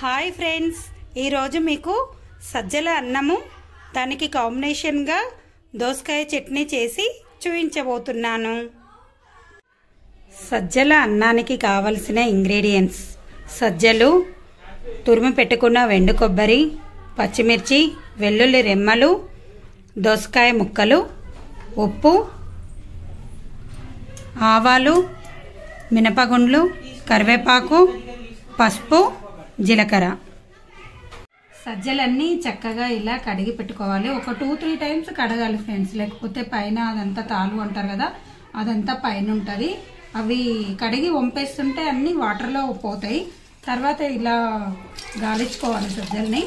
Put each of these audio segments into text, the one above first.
hi friends ఈరోజు మీకు సజ్జల అన్నము దానికి కాంబినేషన్గా దోసకాయ చట్నీ చేసి చూపించబోతున్నాను సజ్జల అన్నానికి కావలసిన ఇంగ్రీడియంట్స్ సజ్జలు తురిమి పెట్టుకున్న వెండు కొబ్బరి పచ్చిమిర్చి వెల్లుల్లి రెమ్మలు దోసకాయ ముక్కలు ఉప్పు ఆవాలు మినపగుండ్లు కరివేపాకు పసుపు జీలకర్ర సజ్జలన్నీ చక్కగా ఇలా కడిగి పెట్టుకోవాలి ఒక టూ త్రీ టైమ్స్ కడగాలి ఫ్రెండ్స్ లేకపోతే పైన అదంతా తాలు అంటారు కదా అదంతా పైన ఉంటుంది అవి కడిగి వంపేస్తుంటే అన్నీ వాటర్లో పోతాయి తర్వాత ఇలా గాలించుకోవాలి సజ్జల్ని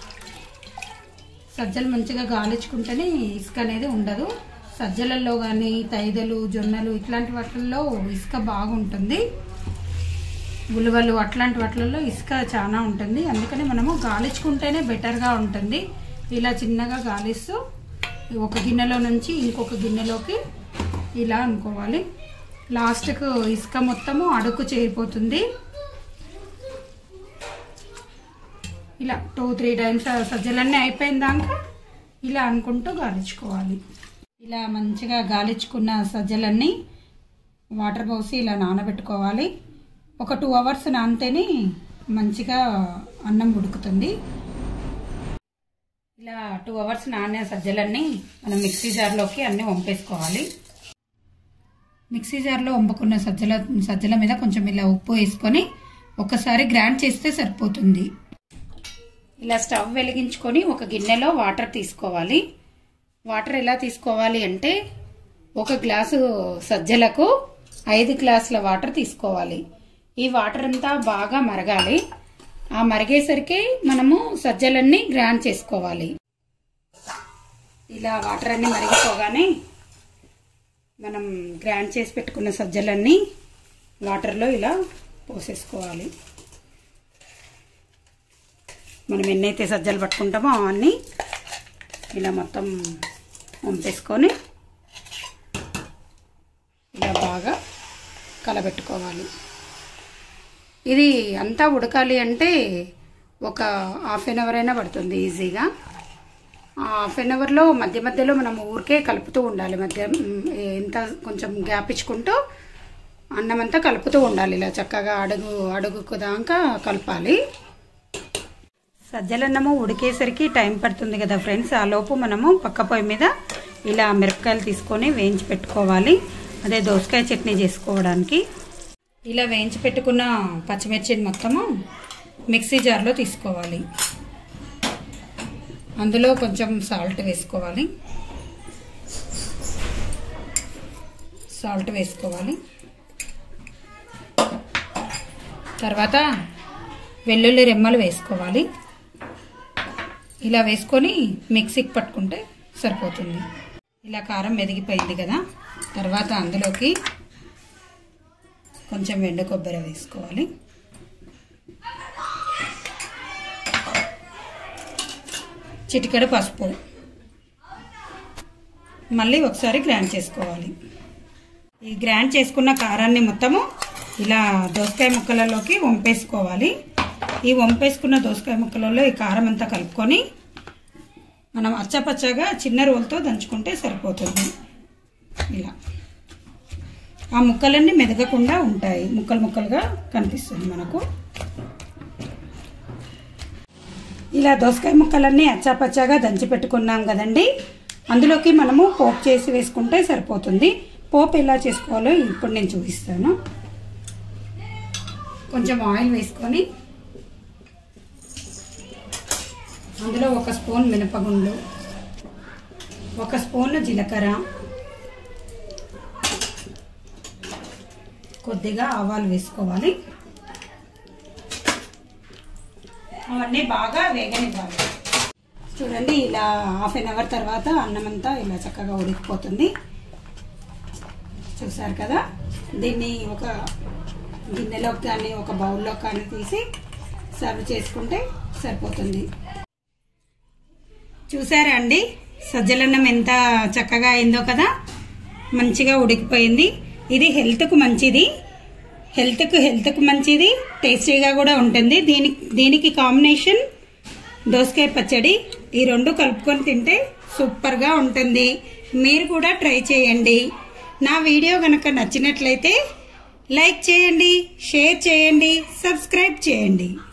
సజ్జలు మంచిగా గాలించుకుంటేనే ఇసుక అనేది ఉండదు సజ్జలలో కానీ తైదలు జొన్నలు ఇట్లాంటి వాటిల్లో ఇసుక బాగుంటుంది ఉలువలు అట్లాంటి వాటిలలో ఇసుక చాలా ఉంటుంది అందుకని మనము గాలించుకుంటేనే బెటర్గా ఉంటుంది ఇలా చిన్నగా గాలిస్తూ ఒక గిన్నెలో నుంచి ఇంకొక గిన్నెలోకి ఇలా అనుకోవాలి లాస్ట్కు ఇసుక మొత్తము అడుగు చేరిపోతుంది ఇలా టూ త్రీ టైమ్స్ సజ్జలన్నీ అయిపోయిన దాకా ఇలా అనుకుంటూ గాలించుకోవాలి ఇలా మంచిగా గాలించుకున్న సజ్జలన్నీ వాటర్ పోసి ఇలా నానబెట్టుకోవాలి ఒక టూ అవర్స్ నానితేనే మంచిగా అన్నం ఉడుకుతుంది ఇలా టూ అవర్స్ నానే సజ్జలన్నీ మనం మిక్సీ జార్లోకి అన్నీ వంపేసుకోవాలి మిక్సీ జార్లో వంపుకున్న సజ్జల సజ్జల మీద కొంచెం ఇలా ఉప్పు వేసుకొని ఒకసారి గ్రైండ్ చేస్తే సరిపోతుంది ఇలా స్టవ్ వెలిగించుకొని ఒక గిన్నెలో వాటర్ తీసుకోవాలి వాటర్ ఎలా తీసుకోవాలి అంటే ఒక గ్లాసు సజ్జలకు ఐదు గ్లాసుల వాటర్ తీసుకోవాలి ఈ వాటర్ అంతా బాగా మరగాలి ఆ మరిగేసరికి మనము సజ్జలన్నీ గ్రైండ్ చేసుకోవాలి ఇలా వాటర్ అన్ని మరిగిపోగానే మనం గ్రైండ్ చేసి పెట్టుకున్న సజ్జలన్నీ వాటర్లో ఇలా పోసేసుకోవాలి మనం ఎన్నైతే సజ్జలు పట్టుకుంటామో అవన్నీ ఇలా మొత్తం వంపేసుకొని ఇలా బాగా కలబెట్టుకోవాలి ఇది అంతా ఉడకాలి అంటే ఒక హాఫ్ అన్ అవర్ అయినా పడుతుంది ఈజీగా హాఫ్ అన్ అవర్లో మధ్య మధ్యలో మనం ఊరికే కలుపుతూ ఉండాలి మధ్య ఎంత కొంచెం గ్యాప్ ఇచ్చుకుంటూ అన్నం అంతా కలుపుతూ ఉండాలి ఇలా చక్కగా అడుగు అడుగుకు దాకా కలపాలి సజ్జలన్నము ఉడికేసరికి టైం పడుతుంది కదా ఫ్రెండ్స్ ఆ లోపు మనము పక్క పొయ్యి మీద ఇలా మిరపకాయలు తీసుకొని వేయించి పెట్టుకోవాలి అదే దోసకాయ చట్నీ చేసుకోవడానికి ఇలా వేయించి పెట్టుకున్న పచ్చిమిర్చిని మొత్తము మిక్సీ జార్లో తీసుకోవాలి అందులో కొంచెం సాల్ట్ వేసుకోవాలి సాల్ట్ వేసుకోవాలి తర్వాత వెల్లుల్లి రెమ్మలు వేసుకోవాలి ఇలా వేసుకొని మిక్సీకి పట్టుకుంటే సరిపోతుంది ఇలా కారం మెదిగిపోయింది కదా తర్వాత అందులోకి కొంచెం ఎండు కొబ్బరి వేసుకోవాలి చిటికెడు పసుపు మళ్ళీ ఒకసారి గ్రైండ్ చేసుకోవాలి ఈ గ్రైండ్ చేసుకున్న కారాన్ని మొత్తము ఇలా దోసకాయ ముక్కలలోకి వంపేసుకోవాలి ఈ వంపేసుకున్న దోసకాయ ముక్కలలో ఈ కారం అంతా కలుపుకొని మనం అచ్చపచ్చగా చిన్న రోల్తో దంచుకుంటే సరిపోతుంది ఇలా ఆ ముక్కలన్నీ మెదగకుండా ఉంటాయి ముక్కలు ముక్కలుగా కనిపిస్తుంది మనకు ఇలా దోసకాయ ముక్కలన్నీ అచ్చాపచ్చాగా దంచి పెట్టుకున్నాం కదండి అందులోకి మనము పోపు చేసి వేసుకుంటే సరిపోతుంది పోపు ఎలా చేసుకోవాలో ఇప్పుడు నేను చూపిస్తాను కొంచెం ఆయిల్ వేసుకొని అందులో ఒక స్పూన్ మినపగుండ్లు ఒక స్పూన్ జీలకర్ర కొద్దిగా ఆవాలు వేసుకోవాలి అవన్నీ బాగా వేగనివ్వాలి చూడండి ఇలా హాఫ్ అన్ అవర్ తర్వాత అన్నం అంతా ఇలా చక్కగా ఉడికిపోతుంది చూసారు కదా దీన్ని ఒక గిన్నెలోకి కానీ ఒక బౌల్లో కానీ తీసి సర్వ్ చేసుకుంటే సరిపోతుంది చూసారా అండి సజ్జలన్నం ఎంత చక్కగా అయిందో కదా మంచిగా ఉడికిపోయింది ఇది హెల్త్కు మంచిది హెల్త్కు హెల్త్కు మంచిది టేస్టీగా కూడా ఉంటుంది దీనికి దీనికి కాంబినేషన్ దోసకాయ పచ్చడి ఈ రెండు కలుపుకొని తింటే సూపర్గా ఉంటుంది మీరు కూడా ట్రై చేయండి నా వీడియో కనుక నచ్చినట్లయితే లైక్ చేయండి షేర్ చేయండి సబ్స్క్రైబ్ చేయండి